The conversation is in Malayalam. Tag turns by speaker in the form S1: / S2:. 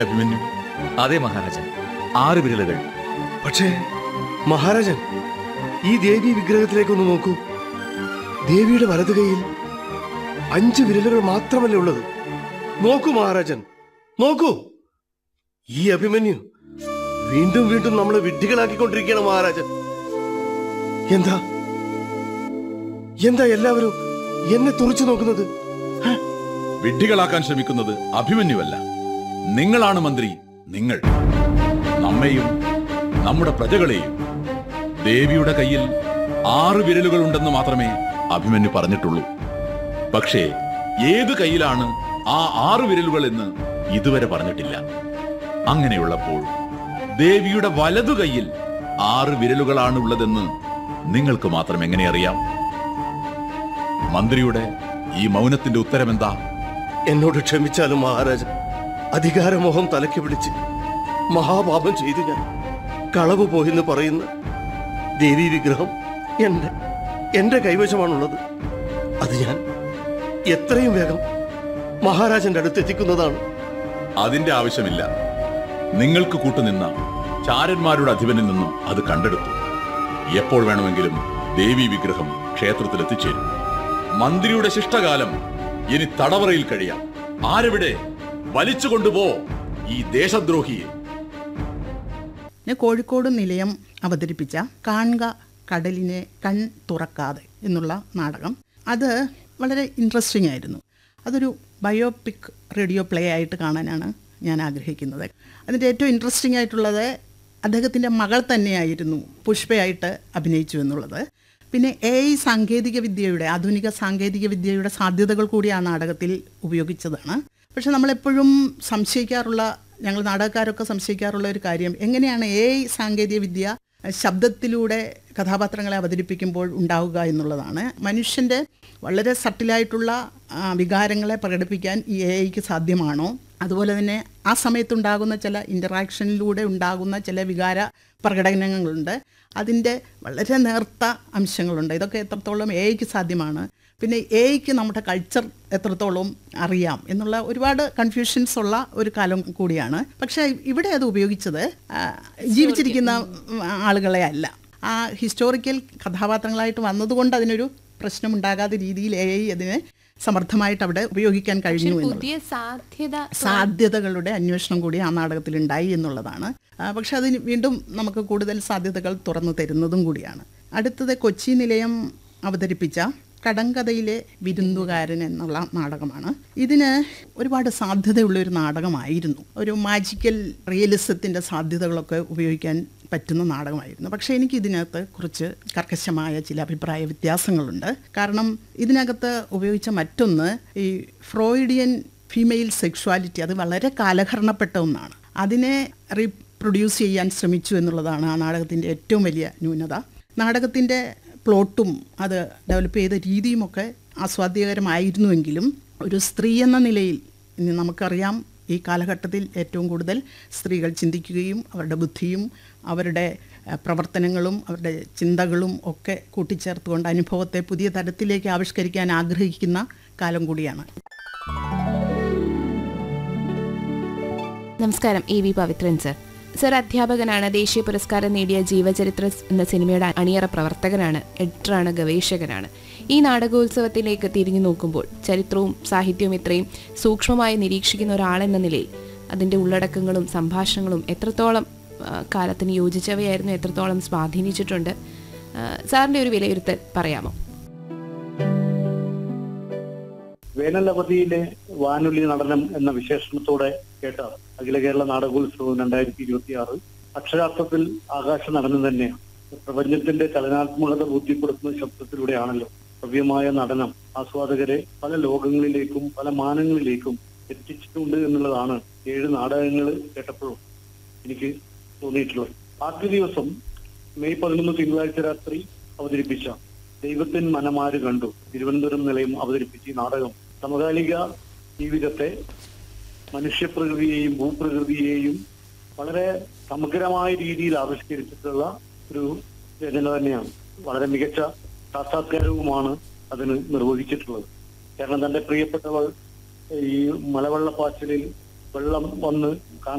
S1: അഭിമന്യു
S2: അതെ മഹാരാജൻ ആറ് വിരലുകൾ
S3: പക്ഷേ മഹാരാജൻ ഈ ദേവി വിഗ്രഹത്തിലേക്കൊന്ന് നോക്കൂ ദേവിയുടെ വലതു കൈയിൽ അഞ്ച് വിരലുകൾ മാത്രമല്ലേ ഉള്ളത് നോക്കൂ മഹാരാജൻ നോക്കൂ ഈ അഭിമന്യു വീണ്ടും വീണ്ടും നമ്മളെ വിഡ്ഢികളാക്കിക്കൊണ്ടിരിക്കുകയാണ് മഹാരാജൻ എന്താ എന്താ എല്ലാവരും എന്നെ തുറച്ചു നോക്കുന്നത് ഹ?
S1: വിഡ്ഢികളാക്കാൻ ശ്രമിക്കുന്നത് അഭിമന്യുവല്ല നിങ്ങളാണ് മന്ത്രി നിങ്ങൾ നമ്മെയും നമ്മുടെ പ്രജകളെയും ദേവിയുടെ കയ്യിൽ ആറ് വിരലുകൾ ഉണ്ടെന്ന് മാത്രമേ അഭിമന്യു പറഞ്ഞിട്ടുള്ളൂ പക്ഷേ ഏത് കയ്യിലാണ് ആ ആറ് വിരലുകൾ എന്ന് ഇതുവരെ പറഞ്ഞിട്ടില്ല അങ്ങനെയുള്ളപ്പോൾ ദേവിയുടെ വലതു കൈയിൽ ആറ് വിരലുകളാണ് ഉള്ളതെന്ന് നിങ്ങൾക്ക് മാത്രം എങ്ങനെ അറിയാം മന്ത്രിയുടെ ഈ മൗനത്തിന്റെ ഉത്തരമെന്താ
S3: എന്നോട് ക്ഷമിച്ചാലും മഹാരാജൻ അധികാരമോഹം തലയ്ക്ക് പിടിച്ച് മഹാപാപം ചെയ്തു ഞാൻ കളവ് പോയെന്ന് പറയുന്ന ദേവീ വിഗ്രഹം എന്റെ എന്റെ കൈവശമാണുള്ളത് അത് ഞാൻ എത്രയും വേഗം മഹാരാജന്റെ അടുത്ത് എത്തിക്കുന്നതാണ്
S1: അതിന്റെ ആവശ്യമില്ല നിങ്ങൾക്ക് കൂട്ടുനിന്ന ചാരന്മാരുടെ അധിപനിൽ നിന്നും അത് കണ്ടെടുത്തു എപ്പോൾ വേണമെങ്കിലും ദേവി വിഗ്രഹം ക്ഷേത്രത്തിൽ എത്തിച്ചേരും മന്ത്രിയുടെ ശിഷ്ടകാലം ഇനി തടവറയിൽ കഴിയാം ആരെവിടെ വലിച്ചു കൊണ്ടുപോ ഈ ദേശദ്രോഹിയെ
S4: പിന്നെ കോഴിക്കോട് നിലയം അവതരിപ്പിച്ച കാണുക കടലിനെ കൺ തുറക്കാതെ എന്നുള്ള നാടകം അത് വളരെ ഇൻട്രസ്റ്റിംഗ് ആയിരുന്നു അതൊരു ബയോപിക് റേഡിയോ പ്ലേ ആയിട്ട് കാണാനാണ് ഞാൻ ആഗ്രഹിക്കുന്നത് അതിൻ്റെ ഏറ്റവും ഇൻട്രസ്റ്റിംഗ് ആയിട്ടുള്ളത് അദ്ദേഹത്തിൻ്റെ മകൾ തന്നെയായിരുന്നു പുഷ്പയായിട്ട് അഭിനയിച്ചു എന്നുള്ളത് പിന്നെ എ ഐ സാങ്കേതിക വിദ്യയുടെ ആധുനിക സാങ്കേതിക വിദ്യയുടെ സാധ്യതകൾ കൂടി ആ നാടകത്തിൽ ഉപയോഗിച്ചതാണ് പക്ഷെ നമ്മളെപ്പോഴും സംശയിക്കാറുള്ള ഞങ്ങൾ നാടകക്കാരൊക്കെ സംശയിക്കാറുള്ള ഒരു കാര്യം എങ്ങനെയാണ് എ ഐ സാങ്കേതിക വിദ്യ ശബ്ദത്തിലൂടെ കഥാപാത്രങ്ങളെ അവതരിപ്പിക്കുമ്പോൾ ഉണ്ടാവുക എന്നുള്ളതാണ് മനുഷ്യൻ്റെ വളരെ സട്ടിലായിട്ടുള്ള ആ, വികാരങ്ങളെ പ്രകടിപ്പിക്കാൻ ഈ എ ഐക്ക് സാധ്യമാണോ അതുപോലെ തന്നെ ആ സമയത്തുണ്ടാകുന്ന ചില ഇൻ്ററാക്ഷനിലൂടെ ഉണ്ടാകുന്ന ചില വികാര പ്രകടനങ്ങളുണ്ട് അതിൻ്റെ വളരെ നേർത്ത അംശങ്ങളുണ്ട് ഇതൊക്കെ എത്രത്തോളം എ ഐക്ക് സാധ്യമാണ് പിന്നെ എ ഐക്ക് നമ്മുടെ കൾച്ചർ എത്രത്തോളം അറിയാം എന്നുള്ള ഒരുപാട് കൺഫ്യൂഷൻസ് ഉള്ള ഒരു കാലം കൂടിയാണ് പക്ഷേ ഇവിടെ അത് ഉപയോഗിച്ചത് ആ, ജീവിച്ചിരിക്കുന്ന ഉം, ആളുകളെ അല്ല ആ ഹിസ്റ്റോറിക്കൽ കഥാപാത്രങ്ങളായിട്ട് വന്നതുകൊണ്ട് അതിനൊരു പ്രശ്നമുണ്ടാകാത്ത രീതിയിൽ എ ഐ അതിനെ സമർത്ഥമായിട്ട് അവിടെ ഉപയോഗിക്കാൻ കഴിഞ്ഞു എന്നുള്ളത്
S5: പുതിയ സാധ്യത
S4: സാധ്യതകളുടെ അന്വേഷണം കൂടി ആ നാടകത്തിൽ ഉണ്ടായി എന്നുള്ളതാണ് ആ, പക്ഷെ അതിന് വീണ്ടും നമുക്ക് കൂടുതൽ സാധ്യതകൾ തുറന്നു തരുന്നതും കൂടിയാണ് അടുത്തത് കൊച്ചി നിലയം അവതരിപ്പിച്ച കടങ്കഥയിലെ വിരുന്നുകാരൻ എന്നുള്ള നാടകമാണ് ഇതിന് ഒരുപാട് സാധ്യതയുള്ള ഒരു നാടകമായിരുന്നു ഒരു മാജിക്കൽ റിയലിസത്തിൻ്റെ സാധ്യതകളൊക്കെ ഉപയോഗിക്കാൻ പറ്റുന്ന നാടകമായിരുന്നു പക്ഷേ എനിക്ക് ഇതിനകത്ത് കുറച്ച് കർക്കശമായ ചില അഭിപ്രായ വ്യത്യാസങ്ങളുണ്ട് കാരണം ഇതിനകത്ത് ഉപയോഗിച്ച മറ്റൊന്ന് ഈ ഫ്രോയിഡിയൻ ഫീമെയിൽ സെക്ഷുവാലിറ്റി അത് വളരെ കാലഹരണപ്പെട്ട ഒന്നാണ് അതിനെ റീപ്രൊഡ്യൂസ് ചെയ്യാൻ ശ്രമിച്ചു എന്നുള്ളതാണ് ആ നാടകത്തിൻ്റെ ഏറ്റവും വലിയ ന്യൂനത നാടകത്തിൻ്റെ പ്ലോട്ടും അത് ഡെവലപ്പ് ചെയ്ത രീതിയുമൊക്കെ ആസ്വാദ്യകരമായിരുന്നുവെങ്കിലും ഒരു സ്ത്രീ എന്ന നിലയിൽ ഇനി നമുക്കറിയാം ഈ കാലഘട്ടത്തിൽ ഏറ്റവും കൂടുതൽ സ്ത്രീകൾ ചിന്തിക്കുകയും അവരുടെ ബുദ്ധിയും അവരുടെ അഹ്, പ്രവർത്തനങ്ങളും അവരുടെ ചിന്തകളും ഒക്കെ കൂട്ടിച്ചേർത്തുകൊണ്ട് അനുഭവത്തെ പുതിയ തരത്തിലേക്ക് ആവിഷ്കരിക്കാൻ ആഗ്രഹിക്കുന്ന കാലം കൂടിയാണ്
S5: നമസ്കാരം A V Pavithran sir sir അധ്യാപകനാണ് ദേശീയ പുരസ്കാരം നേടിയ ജീവചരിത്ര എന്ന സിനിമയുടെ അണിയറ പ്രവർത്തകനാണ് എഡിറ്ററാണ് ഗവേഷകനാണ് ഈ നാടകോത്സവത്തിലേക്ക് തിരിഞ്ഞു നോക്കുമ്പോൾ ചരിത്രവും സാഹിത്യവും ഇത്രയും സൂക്ഷ്മമായി നിരീക്ഷിക്കുന്ന ഒരാളെന്ന നിലയിൽ അതിൻ്റെ ഉള്ളടക്കങ്ങളും സംഭാഷണങ്ങളും എത്രത്തോളം ആ, കാലത്തിന് യോജിച്ചവയായിരുന്നു എത്രത്തോളം സ്വാധീനിച്ചിട്ടുണ്ട് ആ, സാറിൻ്റെ ഒരു വിലയിരുത്തൽ പറയാമോ
S6: വേനലവധിയിലെ വാനൊലി നടനം എന്ന വിശേഷണത്തോടെ കേട്ട അഖില കേരള നാടകോത്സവം രണ്ടായിരത്തി ഇരുപത്തി ആറ് അക്ഷരാർത്ഥത്തിൽ ആകാശ നടനം തന്നെയാണ് പ്രപഞ്ചത്തിന്റെ ചലനാത്മകത ബോധ്യപ്പെടുത്തുന്ന ശബ്ദത്തിലൂടെയാണല്ലോ ഭവ്യമായ നടനം ആസ്വാദകരെ പല ലോകങ്ങളിലേക്കും പല മാനങ്ങളിലേക്കും എത്തിച്ചിട്ടുണ്ട് എന്നുള്ളതാണ് ഏഴ് നാടകങ്ങൾ കേട്ടപ്പോഴും എനിക്ക് തോന്നിയിട്ടുള്ളത് ആദ്യ ദിവസം മെയ് പതിനൊന്ന് തിങ്കളാഴ്ച രാത്രി അവതരിപ്പിച്ച ദൈവത്തിൻ മനമാര് കണ്ടു തിരുവനന്തപുരം നിലയം അവതരിപ്പിച്ച ഈ നാടകം സമകാലിക ജീവിതത്തെ മനുഷ്യപ്രകൃതിയെയും ഭൂപ്രകൃതിയെയും വളരെ സമഗ്രമായ രീതിയിൽ ആവിഷ്കരിച്ചിട്ടുള്ള ഒരു രചന തന്നെയാണ് വളരെ മികച്ച സാക്ഷാത്കാരവുമാണ് അതിന് നിർവഹിച്ചിട്ടുള്ളത് കാരണം തന്റെ പ്രിയപ്പെട്ടവൾ ഈ മലവെള്ളപ്പാച്ചിലിൽ വെള്ളം വന്ന്